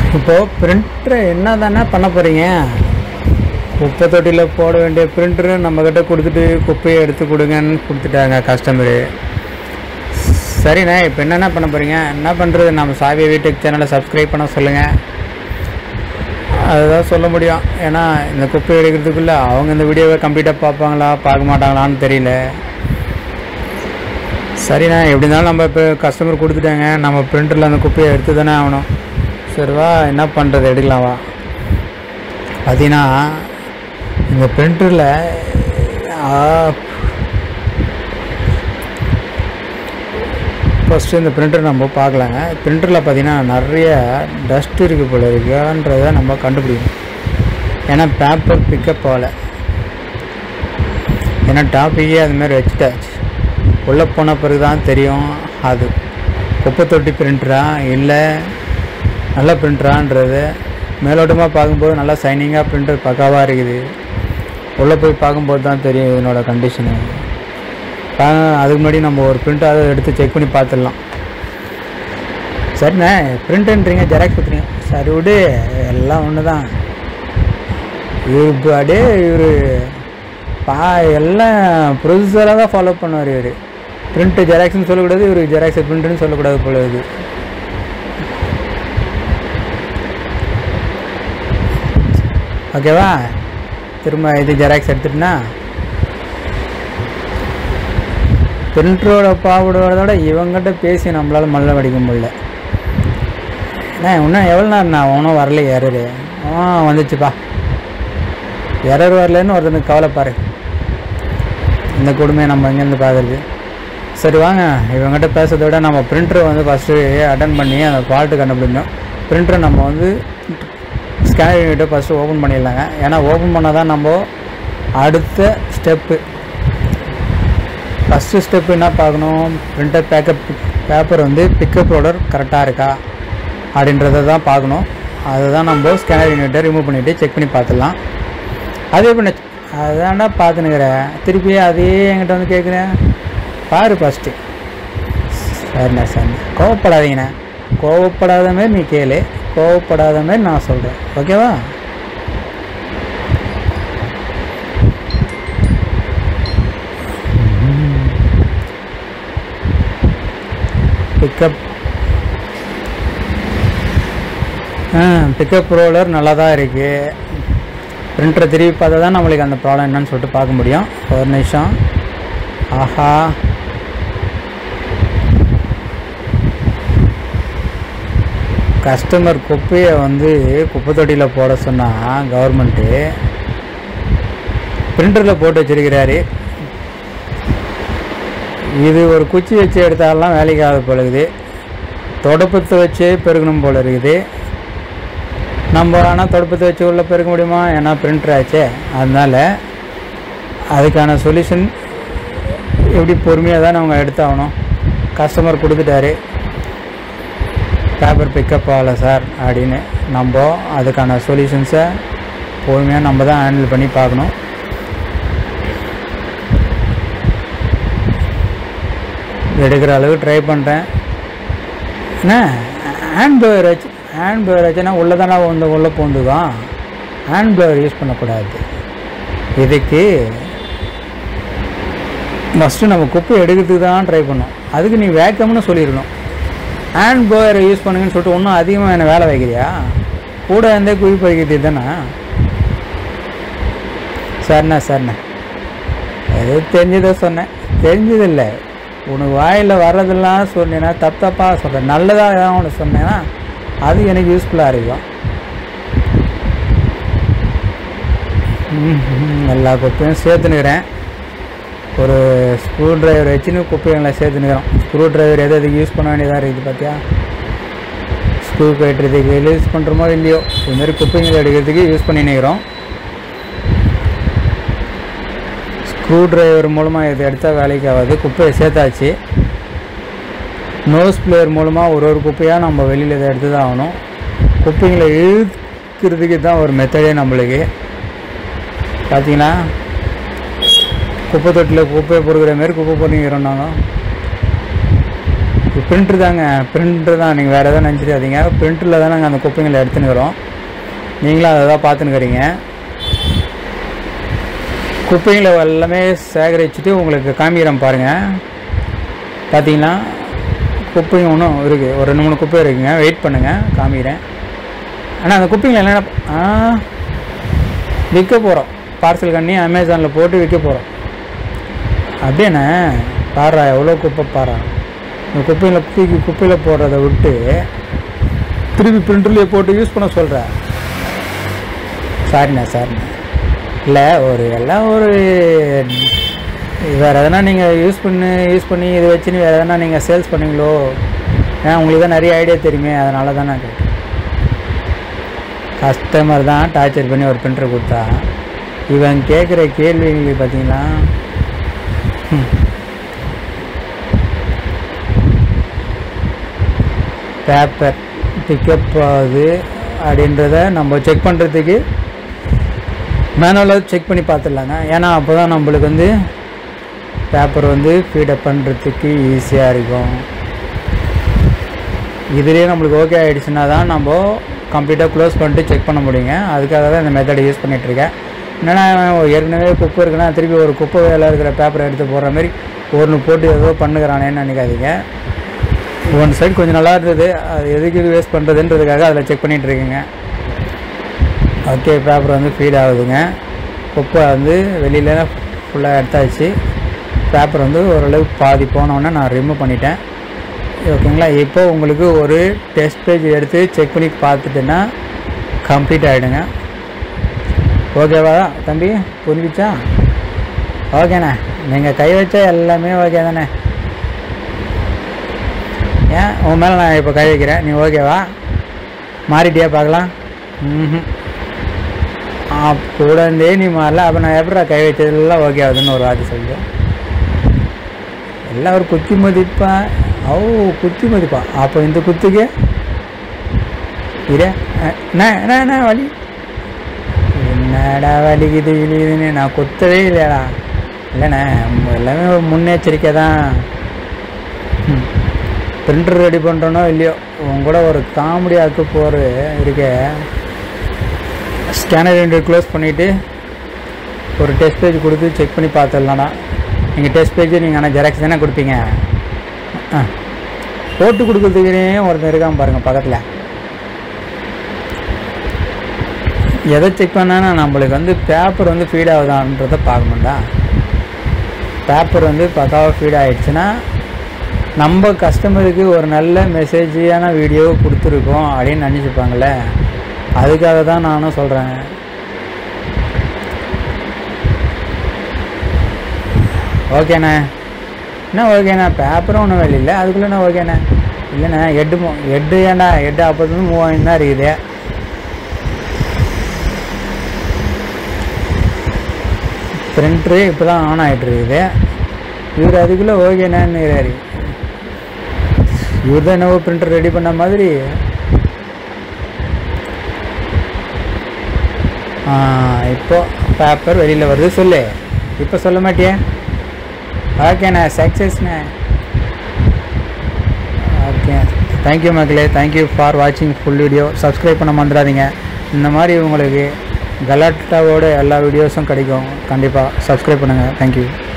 இப்போது பிரிண்டரை என்ன தானே பண்ண போகிறீங்க குப்பை தொட்டியில் போட வேண்டிய பிரிண்டரு நம்மக்கிட்ட கொடுத்துட்டு குப்பையை எடுத்து கொடுங்கன்னு கொடுத்துட்டாங்க கஸ்டமரு சரிண்ணே இப்போ என்னென்ன பண்ண போகிறீங்க என்ன பண்ணுறது நம்ம சாவிய வீட்டுக்கு சேனலை சப்ஸ்கிரைப் பண்ண சொல்லுங்கள் அதுதான் சொல்ல முடியும் ஏன்னா இந்த குப்பை எடுக்கிறதுக்குள்ளே அவங்க இந்த வீடியோவை கம்ப்ளீட்டாக பார்ப்பாங்களா பார்க்க மாட்டாங்களான்னு தெரியல சரிண்ணா எப்படி இருந்தாலும் நம்ம இப்போ கஸ்டமர் கொடுத்துட்டாங்க நம்ம பிரிண்டரில் அந்த குப்பையை எடுத்து தானே ஆகணும் சரி வா என்ன பண்ணுறது எடுக்கலாம் வா பார்த்தீங்கன்னா இந்த பிரிண்டரில் ஃபஸ்ட்டு இந்த பிரிண்டர் நம்ம பார்க்கலாங்க பிரிண்டரில் பார்த்தீங்கன்னா நிறைய டஸ்ட் இருக்குது போல இருக்குன்றதை நம்ம கண்டுபிடிக்கணும் ஏன்னா பேப்பர் பிக்கப் ஆகலை ஏன்னா டாப்பிக்கே அதுமாரி வச்சுட்டாச்சு உள்ளே போன பிறகு தான் தெரியும் அது குப்பை தொட்டி பிரிண்டரா இல்லை நல்ல பிரிண்டரான்றது மேலோட்டமாக பார்க்கும்போது நல்லா சைனிங்காக பிரிண்டர் பக்காவாக இருக்குது உள்ளே போய் பார்க்கும்போது தான் தெரியும் இதனோட கண்டிஷனு அதுக்கு முன்னாடி நம்ம ஒரு பிரிண்ட்டாவது எடுத்து செக் பண்ணி பார்த்துடலாம் சரிண்ணே பிரிண்ட்டுன்றீங்க ஜெராக்ஸ் கொடுத்துறீங்க சரி விடு எல்லாம் ஒன்று தான் இவர் இப்போ அப்படியே இவர் பா எல்லாம் ப்ரொசீஜராக தான் ஃபாலோ பண்ணுவார் இவர் பிரிண்ட்டு ஜெராக்ஸ்னு சொல்லக்கூடாது இவருக்கு ஜெராக்ஸ் பிரிண்ட்டுன்னு சொல்லக்கூடாது போல இது ஓகேவா திரும்ப இது ஜெராக்ஸ் எடுத்துட்டுனா பிரிண்டரோட பாவோட இவங்ககிட்ட பேசி நம்மளால் மல்ல வடிக்க முடியல அண்ணா இன்னும் எவ்வளோ நேரம்ண்ணா ஒன்றும் வரல எரரு ஆ வந்துச்சுப்பா எரர் வரலன்னு ஒருத்தனுக்கு கவலைப்பாரு இந்த கொடுமையை நம்ம இங்கேருந்து பார்க்குறது சரி வாங்க இவங்ககிட்ட பேசுறதை விட நம்ம பிரிண்டரை வந்து ஃபஸ்ட்டு அட்டன் பண்ணி அந்த ஃபால்ட்டு கண்டுபிடிக்கணும் பிரிண்டரை நம்ம வந்து ஸ்கேனர் யூனிட்டை ஃபஸ்ட்டு ஓப்பன் பண்ணிடலாங்க ஏன்னா ஓப்பன் பண்ணால் தான் நம்ம அடுத்த ஸ்டெப்பு ஃபஸ்ட்டு ஸ்டெப் என்ன பார்க்கணும் பிரிண்டர் பேக்கப் பேப்பர் வந்து பிக்கப் ரோடர் கரெக்டாக இருக்கா அப்படின்றத தான் பார்க்கணும் அதை தான் நம்ம ஸ்கேனர் யூனிட்டை ரிமூவ் பண்ணிவிட்டு செக் பண்ணி பார்த்துடலாம் அதே பண்ண அதான்டா பார்த்துனுக்கிறேன் திருப்பி அதே என்கிட்ட வந்து கேட்குறேன் பாரு ஃபஸ்ட்டு சரிண்ணா சரிண்ணா கோவப்படாதீங்கண்ணா கோவப்படாத மாதிரி நீ கேளு கோவப்படாத மாதிரி நான் சொல்கிறேன் ஓகேவா பிக்கப் ஆ பிக்கப் ரோலர் நல்லா தான் இருக்குது பிரிண்டரை திருப்பி பார்த்தா தான் நம்மளுக்கு அந்த ப்ராப்ளம் என்னன்னு சொல்லிட்டு பார்க்க முடியும் ஒரு நிமிஷம் ஆஹா கஸ்டமர் குப்பையை வந்து குப்பை தொட்டியில் போட சொன்னால் கவர்மெண்ட்டு பிரிண்டரில் போட்டு வச்சிருக்கிறாரு இது ஒரு குச்சி வச்சு எடுத்தாலாம் வேலைக்கு ஆகாது போல இருக்குது தொடப்பத்தை வச்சே பெருகணும் போல இருக்குது நம்ம ஆனால் தொடப்பத்தை வச்சு உள்ளே பெருக்க முடியுமா ஏன்னா பிரிண்டர் ஆச்சே அதனால் அதுக்கான சொல்யூஷன் எப்படி பொறுமையாக தான் அவங்க எடுத்தாகணும் கஸ்டமர் கொடுத்துட்டாரு பேப்பர் பிக்கப் ஆகலை சார் அப்படின்னு நம்ம அதுக்கான சொல்யூஷன்ஸை பொறுமையாக நம்ம தான் ஹேண்டில் பண்ணி பார்க்கணும் எடுக்கிற அளவுக்கு ட்ரை பண்ணுறேன் என்ன ஹேண்ட் ப்ளோயர் வச்சு ஹேண்ட் ப்ளோயர் வச்சுன்னா உள்ளே தானே வந்து உள்ளே பூந்துக்கும் ஹேண்ட் ப்ளோயர் யூஸ் பண்ணக்கூடாது இதுக்கு ஃபஸ்ட்டு நம்ம குப்பை எடுக்கிறதுக்கு தான் ட்ரை பண்ணோம் அதுக்கு நீ வேக்கம்னு சொல்லிடணும் ஹேண்ட் ப்ளோயரை யூஸ் பண்ணுங்கன்னு சொல்லிட்டு இன்னும் அதிகமாக என்ன வேலை வைக்கிறியா கூட இருந்தே குழி பறிக்கிறது தானே சரிண்ணா சரிண்ணா எது தெரிஞ்சதை சொன்னேன் தெரிஞ்சதில்லை உனக்கு வாயில் வர்றதெல்லாம் சொன்னேன்னா தப்பு தப்பாக சொல்கிறேன் நல்லதாக ஏதாவது ஒன்று சொன்னேன்னா அது எனக்கு யூஸ்ஃபுல்லாக இருக்கும் ம், ம், எல்லா குப்பையும் சேர்த்துனுக்கிறேன் ஒரு ஸ்க்ரூ டிரைவர் வச்சுன்னு குப்பைகளை சேர்த்துனுக்கிறோம் ஸ்க்ரூ டிரைவர் எது எதுக்கு யூஸ் பண்ண வேண்டியதாக இருக்குது பார்த்தியா ஸ்க்ரூ கட்டுறதுக்கு யூஸ் பண்ணுறோமோ இல்லையோ இதுமாரி குப்பைங்களை எடுக்கிறதுக்கு யூஸ் பண்ணினுக்கிறோம் ஸ்க்ரூ டிரைவர் மூலமாக இது எடுத்தால் வேலைக்கு ஆகாது குப்பையை சேர்த்தாச்சு நோஸ் பிளேயர் மூலமாக ஒரு ஒரு குப்பையாக நம்ம வெளியில் இதை எடுத்து தான் ஆகணும் குப்பைங்களை இழுக்கிறதுக்கு தான் ஒரு மெத்தடே நம்மளுக்கு பார்த்தீங்களா குப்பை தொட்டியில் குப்பையை பொறுக்கிற மாரி குப்பை பொறுக்கிறோம் நாங்கள் பிரிண்ட்ரு தாங்க பிரிண்ட்ரு தான் நீங்கள் வேறு எதாவது நினச்சிடாதீங்க பிரிண்டரில் தான் நாங்கள் அந்த குப்பைங்களை எடுத்துன்னுக்குறோம் நீங்களும் அதை தான் பார்த்துன்னுக்குறீங்க குப்பைங்களை எல்லாமே சேகரிச்சுட்டு உங்களுக்கு காமிக்கிறேன் பாருங்கள் பார்த்தீங்கன்னா குப்பையும் ஒன்றும் இருக்குது ஒரு ரெண்டு மூணு குப்பை இருக்குங்க வெயிட் பண்ணுங்கள் காமிக்கிறேன் ஆனால் அந்த குப்பைங்களை என்னென்ன ஆ விற்க போகிறோம் பார்சல் பண்ணி அமேசானில் போட்டு விற்க போகிறோம் அப்படியாண்ணே பாரா எவ்வளோ குப்பை பாரா இந்த குப்பையில் தூக்கி குப்பையில் போடுறத விட்டு திருப்பி பிரிண்டர்லேயே போட்டு யூஸ் பண்ண சொல்கிறேன் சாரிண்ணா சாரிண்ணா இல்லை ஒரு எல்லாம் ஒரு வேறு எதனா நீங்கள் யூஸ் பண்ணி யூஸ் பண்ணி இதை வச்சுன்னு வேறு எதனா நீங்கள் சேல்ஸ் பண்ணீங்களோ ஏன்னா உங்களுக்கு தான் நிறைய ஐடியா தெரியுமே அதனால தான் நான் கேட்டேன் கஸ்டமர் தான் டார்ச்சர் பண்ணி ஒரு பிரிண்டர் கொடுத்தா இவன் கேட்குற கேள்விங்களுக்கு பார்த்தீங்களா பேப்பர் பிக்கப் ஆகுது அப்படின்றத நம்ம செக் பண்ணுறதுக்கு மேனுவலாக செக் பண்ணி பார்த்துடலாங்க ஏன்னா அப்போ தான் நம்மளுக்கு வந்து பேப்பர் வந்து ஃபீடப் பண்ணுறதுக்கு ஈஸியாக இருக்கும் இதுலேயே நம்மளுக்கு ஓகே ஆகிடுச்சுன்னா தான் நம்ம கம்ப்ளீட்டாக க்ளோஸ் பண்ணிட்டு செக் பண்ண முடியுங்க அதுக்காக தான் இந்த மெத்தடை யூஸ் பண்ணிகிட்ருக்கேன் என்னென்னா ஏற்கனவே குப்பை இருக்குன்னா திருப்பி ஒரு குப்பை வேலை இருக்கிற பேப்பரை எடுத்து போடுற மாதிரி ஒன்று போட்டு ஏதோ பண்ணுகிறானேன்னு நினைக்காதீங்க ஒன் சைடு கொஞ்சம் நல்லா இருந்தது அது எதுக்கு வேஸ்ட் பண்ணுறதுன்றதுக்காக அதில் செக் பண்ணிகிட்டு இருக்கேங்க ஓகே பேப்பர் வந்து ஃபீட் ஆகுதுங்க குப்பை வந்து வெளியில் ஃபுல்லாக எடுத்தாச்சு பேப்பர் வந்து ஓரளவுக்கு பாதி போனோடனே நான் ரிமூவ் பண்ணிட்டேன் ஓகேங்களா இப்போ உங்களுக்கு ஒரு டெஸ்ட் பேஜ் எடுத்து செக் பண்ணி பார்த்துட்டுன்னா கம்ப்ளீட் ஆகிடுங்க ஓகேவா தம்பி புரிஞ்சிச்சா ஓகேண்ணே நீங்கள் கை வச்சா எல்லாமே ஓகே தானே ஏன் உன் மேலே நான் இப்போ கை வைக்கிறேன் நீ ஓகேவா மாறிட்டியா பார்க்கலாம் ம் கூட இருந்தே நீ மாறல அப்போ நான் எப்படா கை வச்சதெல்லாம் ஓகே ஆகுதுன்னு ஒரு வார்த்தை சொல்லுவேன் எல்லாம் ஒரு குத்தி மதிப்பா ஓ குத்தி மதிப்பா அப்போ இந்த குத்துக்கு இரு என்ன என்ன என்ன வலி என்னடா வலிக்குது இழியுதுன்னு நான் குத்தவே இல்லையாடா இல்லைண்ணே எல்லாமே ஒரு முன்னெச்சரிக்கை தான் பிரிண்டர் ரெடி பண்ணுறனோ இல்லையோ உன் கூட ஒரு காமெடி ஆக்க போகிற இருக்க ஸ்கேனர் ரெண்டு க்ளோஸ் பண்ணிவிட்டு ஒரு டெஸ்ட் பேஜ் கொடுத்து செக் பண்ணி பார்த்துடலாம்டா நீங்கள் டெஸ்ட் பேஜ் நீங்கள் ஆனால் ஜெராக்ஸ் தானே கொடுப்பீங்க ஆ போட்டு கொடுக்குறதுக்குனே ஒருத்தன் இருக்கான் பாருங்கள் பக்கத்தில் எதை செக் பண்ணானா நம்மளுக்கு வந்து பேப்பர் வந்து ஃபீட் ஆகுதான்றதை பார்க்கணும்டா பேப்பர் வந்து பக்காவாக ஃபீட் ஆகிடுச்சுன்னா நம்ம கஸ்டமருக்கு ஒரு நல்ல மெசேஜியான வீடியோ கொடுத்துருக்கோம் அப்படின்னு நினச்சிப்பாங்களே அதுக்காக தான் நானும் சொல்கிறேன் ஓகேண்ணே என்ன ஓகேண்ணா பேப்பரும் ஒன்றும் வேலை இல்லை அதுக்குள்ளே ஓகேண்ணே இல்லைண்ணே எட்டு மூ எட்டு ஏன்டா எட்டு அப்போது மூவாயிரம் தான் இருக்குது பிரிண்ட்ரு இப்போ தான் ஆன் ஆகிட்டு இருக்குது இவர் அதுக்குள்ளே ஓகேண்ணான்னுறாரு இவர் தான் என்னவோ பிரிண்டர் ரெடி பண்ண மாதிரி ஆ, இப்போ பேப்பர் வெளியில் வருது சொல்லு இப்போ சொல்ல மாட்டியா ஓகேண்ணா சக்ஸஸ்ண்ணே ஓகே தேங்க்யூ மக்களே தேங்க்யூ ஃபார் வாட்சிங் ஃபுல் வீடியோ சப்ஸ்கிரைப் பண்ண மறந்துடாதீங்க இந்த மாதிரி உங்களுக்கு கலாட்டாவோட எல்லா வீடியோஸும் கிடைக்கும் கண்டிப்பாக சப்ஸ்கிரைப் பண்ணுங்கள் தேங்க்யூ